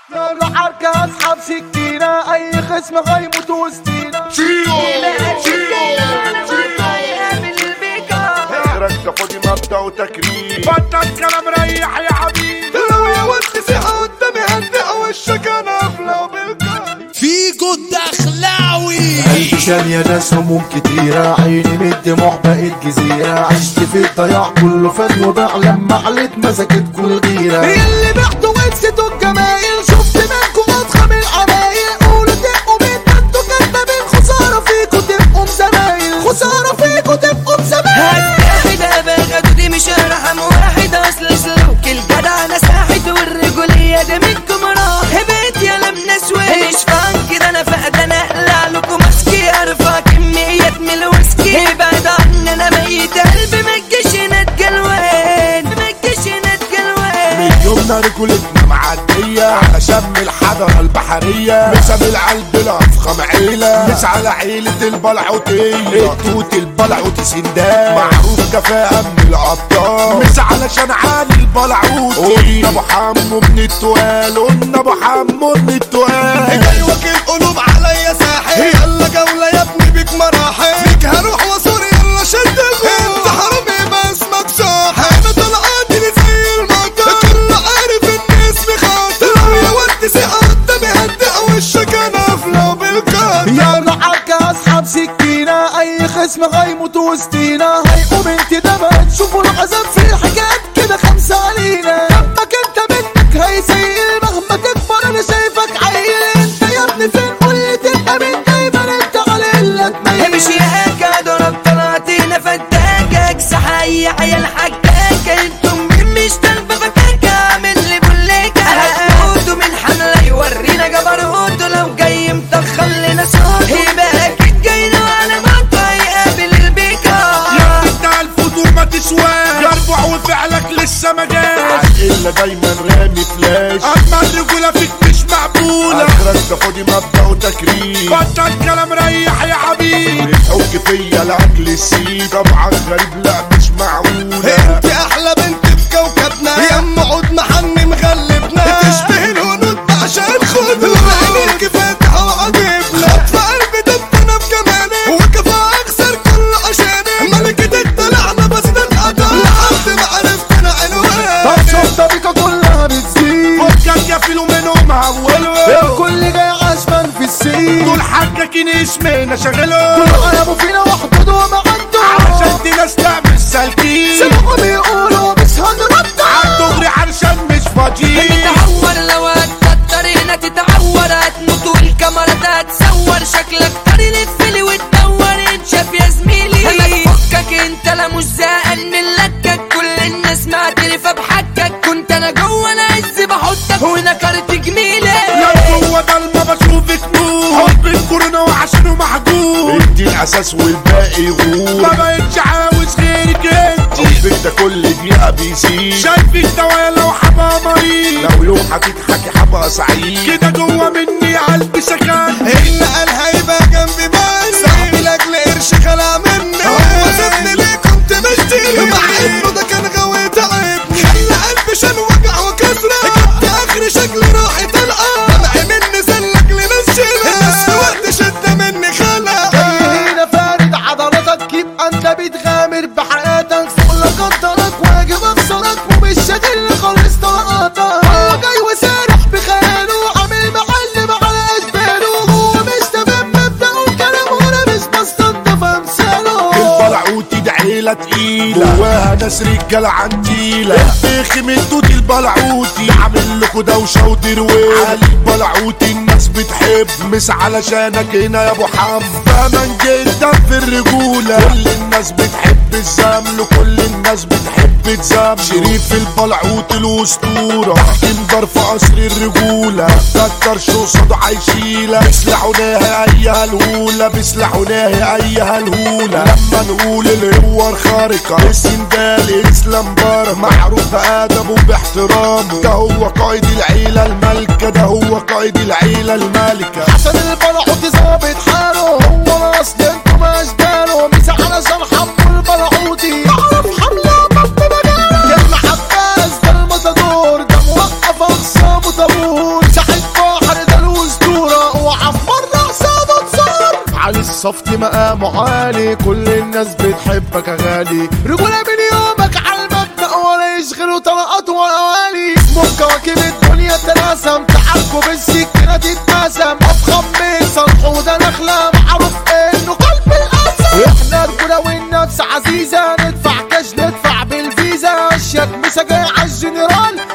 العركة اسحب سكينة اي خصم هيموت وسطينا رد خدي مبدأ وتكريم بطل كلام ريح يا حبيبي لو يا ود سيحة قدامي هدئ وشك انا افلو بالقلب فيكو الدخلاوي انتشال يا ناس هموم كتيرة عيني من الدموع بقت جزيرة عشت في الضياع كله فات وضاع لما عليت مسكت كل غيرة اللي بعتوا ونسيتوا الجمايل شفت منكم اضخم العمايل قولوا تبقوا مين ده انتوا كدابين خسارة فيكوا تبقوا زمايل خسارة فيكوا تبقوا زمايل هتاخد ابغى دي مش ارحم واحد اصل سلوك الجدع انا ساحد والرجولية ده منكم راح بيت يا لم نسوي مش فان كده انا فقد انا اقلع لكم مسكي ارفع كميات من الويسكي ابعد عني انا ميت قلبي ما تجيش نتجلوين ما تجيش نتجلوين من يومنا رجولتنا معدية على شم الحضرة البحرية مسام العلب الأفخم عيلة مش على عيلة البلعوتية التوت البلعوتي سندان معروف كفاءة من الأبطال مش علشان عالي البلعوتي قلنا أبو حمو من التوال قلنا أبو حمو من التوال جاي وكيل قلوب عليا ساحل يلا جولة يا ابني بيك مراحل فيك هروح وصور يلا شد انت حرامي ما اسمك صاحب انا طلعت لي زي المطر كل عارف ان اسمي خاطر لو يا ود سيحة قدامي هدئ وشك انا افلو بالقدر يا معاك اسحب سكينة اي خصم هيموت وسطينا هيقوم انت ده بقى تشوفوا العذاب في الحاجات كده خمسة علينا دمك انت منك هيسيل مهما تكبر انا شايفك عيل انت يا ابني فين قولي تبقى مين دايما انت على قلة ميل امشي يا هاكا ضرب طلعتينا فتاكة اكسح اي عيال حكاكة انتم مش تنفى فتاكة اعمل لي بوليكة هتموتوا من حملة يورينا جبروته لو جاي مطخن لنا صوته يبقى اكيد جاي له على موته يقابل البيكا يا بتاع الفتور ما تسواش يربع وفعلك لسه ما جاش الا دايما رامي فلاش اما الرجولة فيك مش مقبولة اخرك تاخدي مبدأ وتكريم بطل كلام ريح يا حبيبي بتحك فيا لاجل السيد طبعا غريب لا مش معقولة انت احلى بنت في كوكبنا يا ام عود محني مغلبنا تشبه الهنود عشان خد عينيك فاتحه وعجبنا خد في قلبي دبنا بجمالك وكفى اخسر كل عشانك ملكة الدلعنا بس نتقطع لحد ما عرفتنا عنوان طب شفت بيكا كلها بتزيد فكك يا فيلو منهم هولوا الكل جاي عشمان في السين دول حاجة اسمنا شغلوا كل ابو فينا وحدود وما عنده عشان دي ناس تعمل سالكين سمعوا بيقولوا مش هنرد عالدغري علشان مش فاضيين تتعور لو هتكتر هنا تتعور هتموت والكاميرا هتصور شكلك طري لفلي وتدور انشاف يا زميلي ما تفكك انت لا مش زهقان من لكك كل الناس معترفة بحكك كنت انا جوه انا عز بحطك ونكرت جميلي لو هو ده ما بشوفك نور حب الكورونا وعشانه محجوب انت الاساس والباقي يغور ما بقتش عاوز غيرك انت حبك ده كل دقيقه بيزيد شايفك دوايا لو حبها مريض لو يوم هتضحكي حبها سعيد كده جوه مني قلبي سكن اللي قال هيبقى جنبي بس صاحبي لاجل قرش خلع مني هو سابني ليه كنت بشتري مع انه ده كان غوي تعبني خلى قلبي شال وجع وكسرة جبت اخر شكلي راحت القى دمعي مني سلك لنشيلة الناس في وقت شدة مني خلع جاي هنا فارد عضلاتك يبقى انت بتغامر بحياتك فوق لك قدرك واجب افصلك ومش شادل خالص طلقاتك هو جاي وسارح بخياله عامل معلم على اشباله هو مش تمام مبدأه وكلامه وانا مش بستنضف امثاله البلعوتي ده عيلة تقيلة جواها ناس رجالة عنتيلة الفيخ من توت البلعوتي عامل لكوا دوشة ودرويل علي البلعوتي الناس بتحب مش علشانك هنا يا ابو حم فمن جدا في الرجولة كل الناس بتحب الزمل وكل الناس بتحب تزمل شريف البلعوتي الاسطورة تحكيم دار في قصر الرجولة كتر شو صدو عايشيلة بيسلحوناها ايها الهولة بيسلحوناها ايها الهولة لما نقول الهوة الخارقة السندال اسلام بار معروف بأدبه وباحترامه ده هو قائد العيلة المالكة ده هو قائد العيلة المالكة حسن البلعوت ظابط حاله هو اصل انتم اشباله مش علشان حمو البلعوتي اعرف حمله بط مجاله كلمة حباس ده المتدور ده موقف اقسامه طابور شحن صفتي مقامه عالي كل الناس بتحبك يا غالي رجولة من يومك على المبدأ ولا يشغلوا طلقات وأوالي اسمه كواكب الدنيا تناسم تعبكوا بالسكينة تتناسم أفخم من صنع وده نخلة معروف إنه قلب الأسد احنا رجولة والنفس عزيزة ندفع كاش ندفع بالفيزا الشك مسا جاي عالجنرال